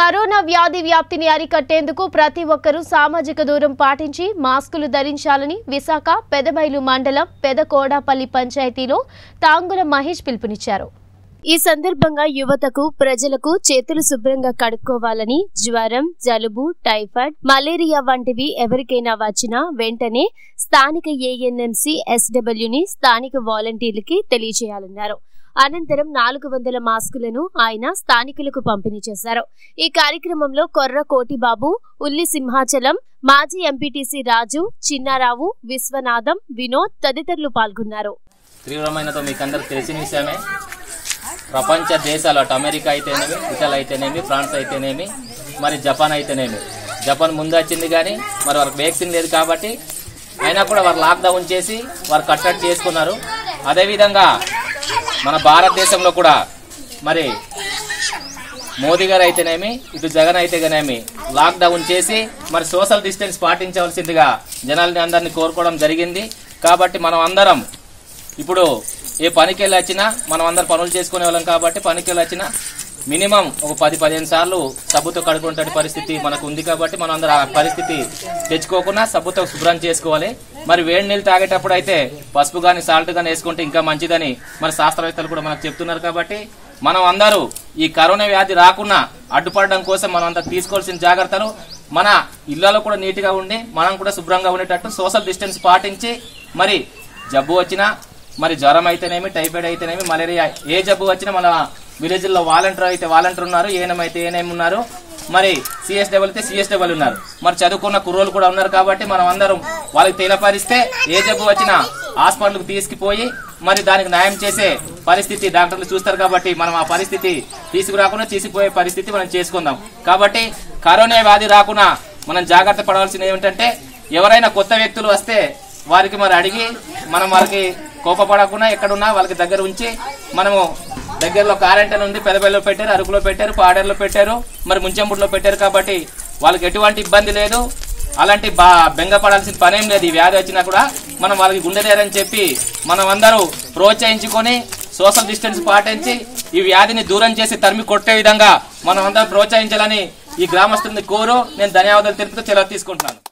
corona వ్యాధి వ్యాప్తిని అరికట్టేందుకు ప్రతి ఒక్కరూ సామాజిక దూరం పాటించి మాస్కులు ధరించాలని విశాఖ పెదబైలు మండలం పెదకోడాపల్లి పంచాయతీలో తాంగుల మహేష్ పిలుపునిచ్చారు ఈ సందర్భంగా యువతకు ప్రజలకు చేతులు శుభ్రంగా కడుక్కోవాలని జ్వరం జలుబు టైఫాయిడ్ మలేరియా వంటివి ఎవరికైనా వచ్చినా వెంటనే స్థానిక ఏఎన్ఎంసీ ఎస్డబ్ల్యూని స్థానిక వాలంటీర్లకి తెలియజేయాలన్నారు అనంతరం నాలుగు వందల మాస్కులను ఆయన స్థానికులకు పంపిణీ చేశారు ఈ కార్యక్రమంలో కొర్ర కోటిబాబు ఉల్లి సింహాచలం మాజీ ఎంపీటీసీ రాజు చిన్నారావు విశ్వనాథం వినోద్ తదితరులు పాల్గొన్నారు తీవ్రమైనతో మీకు అందరికి తెలిసిన విషయమే ప్రపంచ దేశాలు అటు అమెరికా అయితేనేమి ఇటలీ అయితేనేమి ఫ్రాన్స్ అయితేనేమి మరి జపాన్ అయితేనేమి జపాన్ ముందు వచ్చింది కానీ మరి వారికి వ్యాక్సిన్ లేదు కాబట్టి అయినా కూడా వారు లాక్డౌన్ చేసి వారు కట్టడి చేసుకున్నారు అదేవిధంగా మన భారతదేశంలో కూడా మరి మోదీ గారు అయితేనేమి ఇటు జగన్ అయితేనేమి లాక్డౌన్ చేసి మరి సోషల్ డిస్టెన్స్ పాటించవలసిందిగా జనాల్ని అందరినీ కోరుకోవడం జరిగింది కాబట్టి మనం అందరం ఇప్పుడు ఏ పనికి వెళ్ళి వచ్చినా మనం అందరు పనులు చేసుకునే వాళ్ళం కాబట్టి పనికి వెళ్ళి వచ్చినా మినిమం ఒక పది పదిహేను సార్లు సబ్బుతో కడుకునే పరిస్థితి మనకు ఉంది కాబట్టి మనం అందరం ఆ పరిస్థితి తెచ్చుకోకుండా సబ్బుతో శుభ్రం చేసుకోవాలి మరి వేడి నీళ్ళు తాగేటప్పుడు అయితే పసుపు కానీ సాల్ట్ కానీ వేసుకుంటే ఇంకా మంచిదని మరి శాస్త్రవేత్తలు కూడా మనకు చెప్తున్నారు కాబట్టి మనం అందరూ ఈ కరోనా వ్యాధి రాకుండా అడ్డుపడడం కోసం మనం అంతా తీసుకోవాల్సిన జాగ్రత్తలు మన ఇళ్లలో కూడా నీట్గా ఉండి మనం కూడా శుభ్రంగా ఉండేటట్టు సోషల్ డిస్టెన్స్ పాటించి మరి జబ్బు వచ్చినా మరి జ్వరం అయితేనేమి టైఫాయిడ్ అయితేనేమి మలేరియా ఏ జబ్బు వచ్చినా మన విలేజ్ లో వాలంటీర్ అయితే వాలంటీర్ ఉన్నారు ఏఎన్ఎం అయితే ఏఎన్ఎం ఉన్నారు మరి సిఎస్ డబల్ అయితే సిఎస్ డబల్ ఉన్నారు మరి చదువుకున్న కుర్రోలు కూడా ఉన్నారు కాబట్టి మనం అందరం వాళ్ళకి తెలపరిస్తే ఏ జబ్బు వచ్చినా హాస్పిటల్కి తీసుకుపోయి మరి దానికి న్యాయం చేసే పరిస్థితి డాక్టర్లు చూస్తారు కాబట్టి మనం ఆ పరిస్థితి తీసుకురాకుండా తీసిపోయే పరిస్థితి మనం చేసుకుందాం కాబట్టి కరోనా వ్యాధి రాకుండా మనం జాగ్రత్త పడవలసింది ఏమిటంటే ఎవరైనా కొత్త వ్యక్తులు వస్తే వారికి మరి అడిగి మనం వారికి కోపపడకుండా ఎక్కడున్నా వాళ్ళకి దగ్గర ఉంచి మనము దగ్గరలో క్వారంటైన్ ఉంది పెదబెల్లో పెట్టారు అరకులో పెట్టారు పాడేరులో పెట్టారు మరి ముంచెంపుట్లో పెట్టారు కాబట్టి వాళ్ళకి ఎటువంటి ఇబ్బంది లేదు అలాంటి బా బెంగపడాల్సిన పనేం లేదు ఈ వ్యాధి వచ్చినా కూడా మనం వాళ్ళకి గుండెదేరని చెప్పి మనం అందరూ ప్రోత్సహించుకొని సోషల్ డిస్టెన్స్ పాటించి ఈ వ్యాధిని దూరం చేసి తరిమి కొట్టే విధంగా మనం అందరం ప్రోత్సహించాలని ఈ గ్రామస్తుల్ని కోరు నేను ధన్యవాదాలు తెలుపుతూ సెలవు తీసుకుంటున్నాను